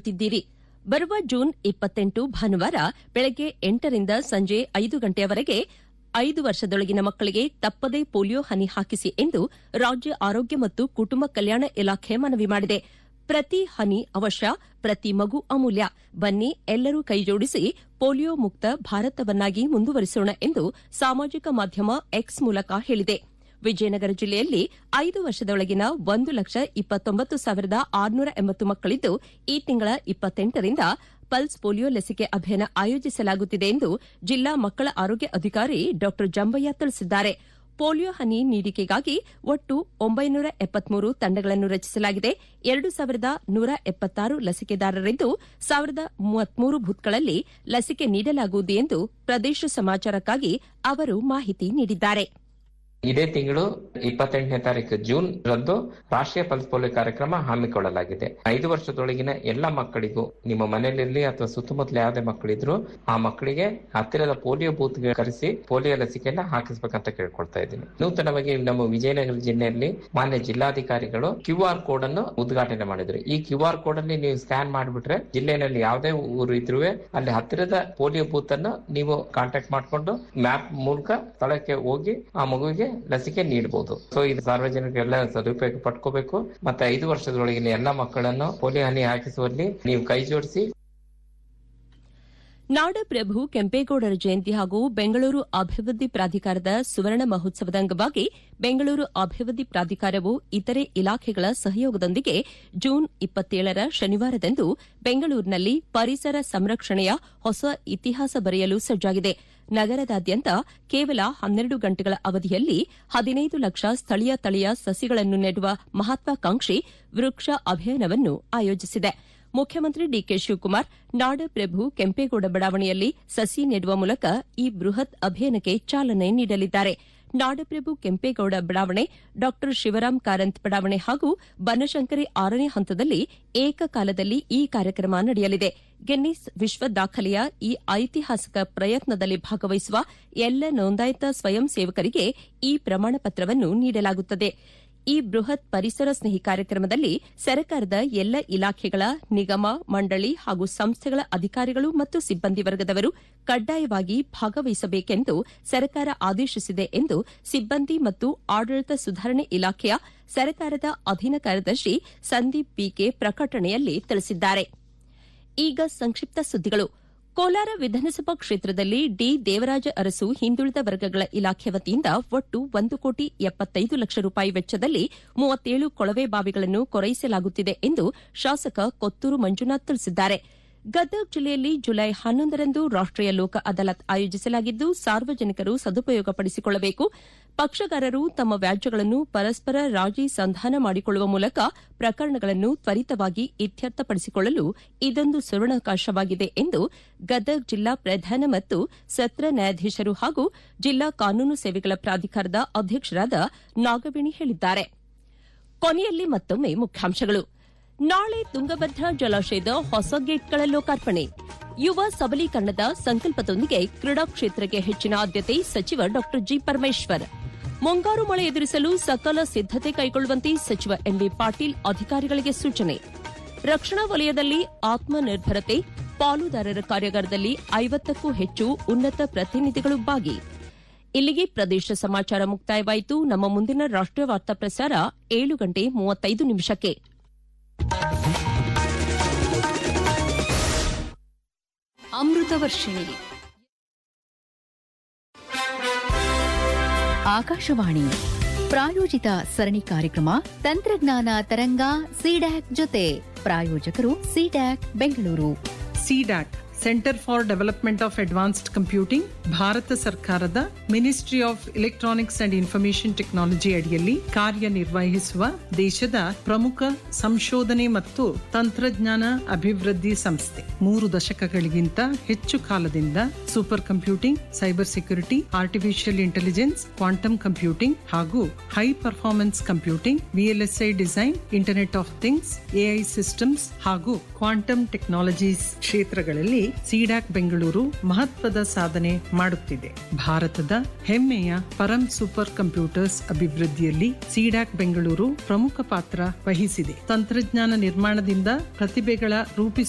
ಕೇಳುತ್ತಿದ್ದೀರಿ ಬರುವ ಜೂನ್ ಇಪ್ಪತ್ತೆಂಟು ಭಾನುವಾರ ಬೆಳಗ್ಗೆ ಎಂಟರಿಂದ ಸಂಜೆ ಐದು ಗಂಟೆಯವರೆಗೆ ಐದು ವರ್ಷದೊಳಗಿನ ಮಕ್ಕಳಿಗೆ ತಪ್ಪದೇ ಪೋಲಿಯೋ ಹನಿ ಹಾಕಿಸಿ ಎಂದು ರಾಜ್ಯ ಆರೋಗ್ಯ ಮತ್ತು ಕುಟುಂಬ ಕಲ್ಯಾಣ ಇಲಾಖೆ ಮನವಿ ಮಾಡಿದೆ ಪ್ರತಿ ಹನಿ ಅವಶ್ಯ ಪ್ರತಿ ಮಗು ಅಮೂಲ್ಯ ಬನ್ನಿ ಎಲ್ಲರೂ ಕೈಜೋಡಿಸಿ ಪೋಲಿಯೋ ಮುಕ್ತ ಭಾರತವನ್ನಾಗಿ ಮುಂದುವರಿಸೋಣ ಎಂದು ಸಾಮಾಜಿಕ ಮಾಧ್ಯಮ ಎಕ್ಸ್ ಮೂಲಕ ಹೇಳಿದೆ ವಿಜಯನಗರ ಜಿಲ್ಲೆಯಲ್ಲಿ ಐದು ವರ್ಷದೊಳಗಿನ ಒಂದು ಲಕ್ಷ ಇಪ್ಪತ್ತೊಂಬತ್ತು ಸಾವಿರದ ಆರುನೂರ ಎಂಬತ್ತು ಮಕ್ಕಳಿದ್ದು ಈ ತಿಂಗಳ ಇಪ್ಪತ್ತೆಂಟರಿಂದ ಪಲ್ಸ್ ಪೋಲಿಯೋ ಲಸಿಕೆ ಅಭಿಯಾನ ಆಯೋಜಿಸಲಾಗುತ್ತಿದೆ ಎಂದು ಜಿಲ್ಲಾ ಮಕ್ಕಳ ಆರೋಗ್ಯ ಅಧಿಕಾರಿ ಡಾ ಜಂಬಯ್ಯ ತಿಳಿಸಿದ್ದಾರೆ ಪೋಲಿಯೋ ಹನಿ ನೀಡಿಕೆಗಾಗಿ ಒಟ್ಟು ಒಂಬೈನೂರ ಎಪ್ಪತ್ಮೂರು ತಂಡಗಳನ್ನು ರಚಿಸಲಾಗಿದೆ ಎರಡು ಸಾವಿರದ ನೂರ ಎಪ್ಪತ್ತಾರು ಲಸಿಕೆದಾರರಿದ್ದು ಸಾವಿರದ ಮೂವತ್ಮೂರು ಬೂತ್ಗಳಲ್ಲಿ ಲಸಿಕೆ ನೀಡಲಾಗುವುದು ಎಂದು ಪ್ರದೇಶ ಸಮಾಚಾರಕ್ಕಾಗಿ ಅವರು ಮಾಹಿತಿ ನೀಡಿದ್ದಾರೆ ಇದೇ ತಿಂಗಳು ಇಪ್ಪತ್ತೆಂಟನೇ ತಾರೀಕು ಜೂನ್ ರಂದು ರಾಷ್ಟ್ರೀಯ ಪಲ್ಸ್ ಪೋಲಿಯೋ ಕಾರ್ಯಕ್ರಮ ಹಮ್ಮಿಕೊಳ್ಳಲಾಗಿದೆ ಐದು ವರ್ಷದೊಳಗಿನ ಎಲ್ಲ ಮಕ್ಕಳಿಗೂ ನಿಮ್ಮ ಮನೆಯಲ್ಲಿ ಅಥವಾ ಸುತ್ತಮುತ್ತಲ ಯಾವುದೇ ಮಕ್ಕಳಿದ್ರು ಆ ಮಕ್ಕಳಿಗೆ ಹತ್ತಿರದ ಪೋಲಿಯೋ ಬೂತ್ ಕರೆಸಿ ಪೋಲಿಯೋ ಲಸಿಕೆಯನ್ನ ಹಾಕಿಸ್ಬೇಕಂತ ಕೇಳ್ಕೊಳ್ತಾ ಇದ್ದೀನಿ ನೂತನವಾಗಿ ನಮ್ಮ ವಿಜಯನಗರ ಜಿಲ್ಲೆಯಲ್ಲಿ ಮಾನ್ಯ ಜಿಲ್ಲಾಧಿಕಾರಿಗಳು ಕ್ಯೂ ಆರ್ ಕೋಡ್ ಅನ್ನು ಉದ್ಘಾಟನೆ ಮಾಡಿದ್ರು ಈ ಕ್ಯೂ ಆರ್ ಕೋಡ್ ಅಲ್ಲಿ ನೀವು ಸ್ಕ್ಯಾನ್ ಮಾಡಿಬಿಟ್ರೆ ಜಿಲ್ಲೆಯಲ್ಲಿ ಯಾವುದೇ ಊರು ಇದ್ರೂ ಅಲ್ಲಿ ಹತ್ತಿರದ ಪೋಲಿಯೋ ಬೂತ್ ಅನ್ನು ನೀವು ಕಾಂಟ್ಯಾಕ್ಟ್ ಮಾಡಿಕೊಂಡು ಮ್ಯಾಪ್ ಮೂಲಕ ಸ್ಥಳಕ್ಕೆ ಹೋಗಿ ಆ ಮಗುವಿಗೆ ಲಸಿಕೆ ನೀಡಬಹುದು ಸೊ ಇದು ಸಾರ್ವಜನಿಕರೆಲ್ಲ ಸದುಪಯೋಗ ಪಡ್ಕೋಬೇಕು ಮತ್ತೆ ಐದು ವರ್ಷದೊಳಗಿನ ಎಲ್ಲ ಮಕ್ಕಳನ್ನು ಪೋಲಿಯೋ ಹನಿ ಹಾಕಿಸುವಲ್ಲಿ ನೀವು ಕೈ ಜೋಡಿಸಿ ನಾಡಪ್ರಭು ಕೆಂಪೇಗೌಡರ ಜಯಂತಿ ಹಾಗೂ ಬೆಂಗಳೂರು ಅಭಿವೃದ್ಧಿ ಪ್ರಾಧಿಕಾರದ ಸುವರ್ಣ ಮಹೋತ್ಸವದ ಅಂಗವಾಗಿ ಬೆಂಗಳೂರು ಅಭಿವೃದ್ಧಿ ಪ್ರಾಧಿಕಾರವು ಇತರೆ ಇಲಾಖೆಗಳ ಸಹಯೋಗದೊಂದಿಗೆ ಜೂನ್ ಇಪ್ಪತ್ತೇಳರ ಶನಿವಾರದಂದು ಬೆಂಗಳೂರಿನಲ್ಲಿ ಪರಿಸರ ಸಂರಕ್ಷಣೆಯ ಹೊಸ ಇತಿಹಾಸ ಬರೆಯಲು ಸಜ್ಜಾಗಿದೆ ನಗರದಾದ್ಯಂತ ಕೇವಲ ಹನ್ನೆರಡು ಗಂಟೆಗಳ ಅವಧಿಯಲ್ಲಿ ಹದಿನೈದು ಲಕ್ಷ ಸ್ಥಳೀಯ ತಳಿಯ ಸಸಿಗಳನ್ನು ನೆಡುವ ಮಹತ್ವಾಕಾಂಕ್ಷಿ ವೃಕ್ಷ ಅಭಿಯಾನವನ್ನು ಆಯೋಜಿಸಿದೆ ಮುಖ್ಯಮಂತ್ರಿ ಡಿಕೆ ಶಿವಕುಮಾರ್ ನಾಡಪ್ರಭು ಕೆಂಪೇಗೌಡ ಬಡಾವಣೆಯಲ್ಲಿ ಸಸಿ ನೆಡುವ ಮೂಲಕ ಈ ಬೃಹತ್ ಅಭಿಯಾನಕ್ಕೆ ಚಾಲನೆ ನೀಡಲಿದ್ದಾರೆ ನಾಡಪ್ರಭು ಕೆಂಪೇಗೌಡ ಬಡಾವಣೆ ಡಾ ಶಿವರಾಂ ಕಾರಂತ್ ಬಡಾವಣೆ ಹಾಗೂ ಬನಶಂಕರಿ ಆರನೇ ಹಂತದಲ್ಲಿ ಏಕಕಾಲದಲ್ಲಿ ಈ ಕಾರ್ಯಕ್ರಮ ನಡೆಯಲಿದೆ ಗಿನ್ನಿಸ್ ವಿಶ್ವ ದಾಖಲೆಯ ಈ ಐತಿಹಾಸಿಕ ಪ್ರಯತ್ನದಲ್ಲಿ ಭಾಗವಹಿಸುವ ಎಲ್ಲ ನೋಂದಾಯಿತ ಸ್ವಯಂ ಸೇವಕರಿಗೆ ಈ ಪ್ರಮಾಣ ಪತ್ರವನ್ನು ನೀಡಲಾಗುತ್ತದೆ ಈ ಬೃಹತ್ ಪರಿಸರ ಸ್ನೇಹಿ ಕಾರ್ಯಕ್ರಮದಲ್ಲಿ ಸರ್ಕಾರದ ಎಲ್ಲ ಇಲಾಖೆಗಳ ನಿಗಮ ಮಂಡಳಿ ಹಾಗೂ ಸಂಸ್ಥೆಗಳ ಅಧಿಕಾರಿಗಳು ಮತ್ತು ಸಿಬ್ಬಂದಿ ವರ್ಗದವರು ಕಡ್ಡಾಯವಾಗಿ ಭಾಗವಹಿಸಬೇಕೆಂದು ಸರ್ಕಾರ ಆದೇಶಿಸಿದೆ ಎಂದು ಸಿಬ್ಬಂದಿ ಮತ್ತು ಆಡಳಿತ ಸುಧಾರಣೆ ಇಲಾಖೆಯ ಸರ್ಕಾರದ ಅಧೀನ ಕಾರ್ಯದರ್ಶಿ ಸಂದೀಪ್ ಬಿಕೆ ಪ್ರಕಟಣೆಯಲ್ಲಿ ತಿಳಿಸಿದ್ದಾರೆ ಈಗ ಸಂಕ್ಷಿಪ್ತ ಸುದ್ದಿಗಳು ಕೋಲಾರ ವಿಧಾನಸಭಾ ಕ್ಷೇತ್ರದಲ್ಲಿ ಡಿ ದೇವರಾಜ ಅರಸು ಹಿಂದುಳಿದ ವರ್ಗಗಳ ಇಲಾಖೆ ವತಿಯಿಂದ ಒಟ್ಟು ಒಂದು ಕೋಟಿ ಎಪ್ಪತ್ತೈದು ಲಕ್ಷ ರೂಪಾಯಿ ವೆಚ್ಚದಲ್ಲಿ ಮೂವತ್ತೇಳು ಕೊಳವೆ ಬಾವಿಗಳನ್ನು ಕೊರೈಸಲಾಗುತ್ತಿದೆ ಎಂದು ಶಾಸಕ ಕೊತ್ತೂರು ಮಂಜುನಾಥ್ ತಿಳಿಸಿದ್ದಾರೆ ಗದಗ ಜಿಲ್ಲೆಯಲ್ಲಿ ಜುಲೈ ಹನ್ನೊಂದರಂದು ರಾಷ್ಟೀಯ ಲೋಕ ಅದಾಲತ್ ಆಯೋಜಿಸಲಾಗಿದ್ದು ಸಾರ್ವಜನಿಕರು ಸದುಪಯೋಗಪಡಿಸಿಕೊಳ್ಳಬೇಕು ಪಕ್ಷಗಾರರು ತಮ್ಮ ವ್ಯಾಜ್ಯಗಳನ್ನು ಪರಸ್ಪರ ರಾಜಿ ಸಂಧಾನ ಮಾಡಿಕೊಳ್ಳುವ ಮೂಲಕ ಪ್ರಕರಣಗಳನ್ನು ತ್ವರಿತವಾಗಿ ಇತ್ಯರ್ಥಪಡಿಸಿಕೊಳ್ಳಲು ಇದೊಂದು ಸುವರ್ಣಾವಕಾಶವಾಗಿದೆ ಎಂದು ಗದಗ ಜಿಲ್ಲಾ ಪ್ರಧಾನ ಮತ್ತು ಸತ್ರ ನ್ಯಾಯಾಧೀಶರು ಹಾಗೂ ಜಿಲ್ಲಾ ಕಾನೂನು ಸೇವೆಗಳ ಪ್ರಾಧಿಕಾರದ ಅಧ್ಯಕ್ಷರಾದ ನಾಗವೇಣಿ ಹೇಳಿದ್ದಾರೆ ಕೊನೆಯಲ್ಲಿ ಮತ್ತೊಮ್ಮೆ ಮುಖ್ಯಾಂಶಗಳು ನಾಳೆ ತುಂಗಭದ್ರಾ ಜಲಾಶಯದ ಹೊಸ ಗೇಟ್ಗಳ ಲೋಕಾರ್ಪಣೆ ಯುವ ಸಬಲೀಕರಣದ ಸಂಕಲ್ಪದೊಂದಿಗೆ ಕ್ರೀಡಾ ಕ್ಷೇತ್ರಕ್ಕೆ ಹೆಚ್ಚಿನ ಆದ್ಯತೆ ಸಚಿವ ಡಾ ಜಿ ಪರಮೇಶ್ವರ್ ಮುಂಗಾರು ಮಳೆ ಎದುರಿಸಲು ಸಕಲ ಸಿದ್ದತೆ ಕೈಗೊಳ್ಳುವಂತೆ ಸಚಿವ ಎಂಬಿ ಪಾಟೀಲ್ ಅಧಿಕಾರಿಗಳಿಗೆ ಸೂಚನೆ ರಕ್ಷಣಾ ವಲಯದಲ್ಲಿ ಆತ್ಮನಿರ್ಭರತೆ ಪಾಲುದಾರರ ಕಾರ್ಯಾಗಾರದಲ್ಲಿ ಐವತ್ತಕ್ಕೂ ಹೆಚ್ಚು ಉನ್ನತ ಪ್ರತಿನಿಧಿಗಳು ಭಾಗಿ ಇಲ್ಲಿಗೆ ಪ್ರದೇಶ ಸಮಾಚಾರ ಮುಕ್ತಾಯವಾಯಿತು ನಮ್ಮ ಮುಂದಿನ ರಾಷ್ಟೀಯ ವಾರ್ತಾ ಪ್ರಸಾರ ಏಳು ಗಂಟೆ ಮೂವತ್ತೈದು ನಿಮಿಷಕ್ಕೆ ಅಮೃತ ವರ್ಷಿಣಿ ಆಕಾಶವಾಣಿ ಪ್ರಾಯೋಜಿತ ಸರಣಿ ಕಾರ್ಯಕ್ರಮ ತಂತ್ರಜ್ಞಾನ ತರಂಗ ಸಿಡ್ಯಾಕ್ ಜೊತೆ ಪ್ರಾಯೋಜಕರು CDAC Bengaluru CDAC centre for development of advanced computing ಭಾರತ ಸರ್ಕಾರದ ministry of electronics and information technology ಅಡಿಯಲ್ಲಿ ಕಾರ್ಯನಿರ್ವಹಿಸುವ ದೇಶದ ಪ್ರಮುಖ ಸಂಶೋಧನೆ ಮತ್ತು ತಂತ್ರಜ್ಞಾನ ಅಭಿವೃದ್ಧಿ ಸಂಸ್ಥೆ ಮೂರು ದಶಕಗಳಿಗಿಂತ ಹೆಚ್ಚು ಕಾಲದಿಂದ super computing cyber security artificial intelligence quantum computing ಹಾಗೂ high performance computing VLSI design internet of things AI systems ಹಾಗೂ ಕ್ವಾಂಟಮ್ ಟೆಕ್ನಾಲಜೀಸ್ ಕ್ಷೇತ್ರಗಳಲ್ಲಿ ಸಿಡಾಕ್ ಬೆಂಗಳೂರು ಮಹತ್ವದ ಸಾಧನೆ ಮಾಡುತ್ತಿದೆ ಭಾರತದ ಹೆಮ್ಮೆಯ ಪರಂ ಸೂಪರ್ ಕಂಪ್ಯೂಟರ್ಸ್ ಅಭಿವೃದ್ಧಿಯಲ್ಲಿ ಸಿಡಾಕ್ ಬೆಂಗಳೂರು ಪ್ರಮುಖ ಪಾತ್ರ ವಹಿಸಿದೆ ತಂತ್ರಜ್ಞಾನ ನಿರ್ಮಾಣದಿಂದ ಪ್ರತಿಭೆಗಳ ರೂಪಿಸ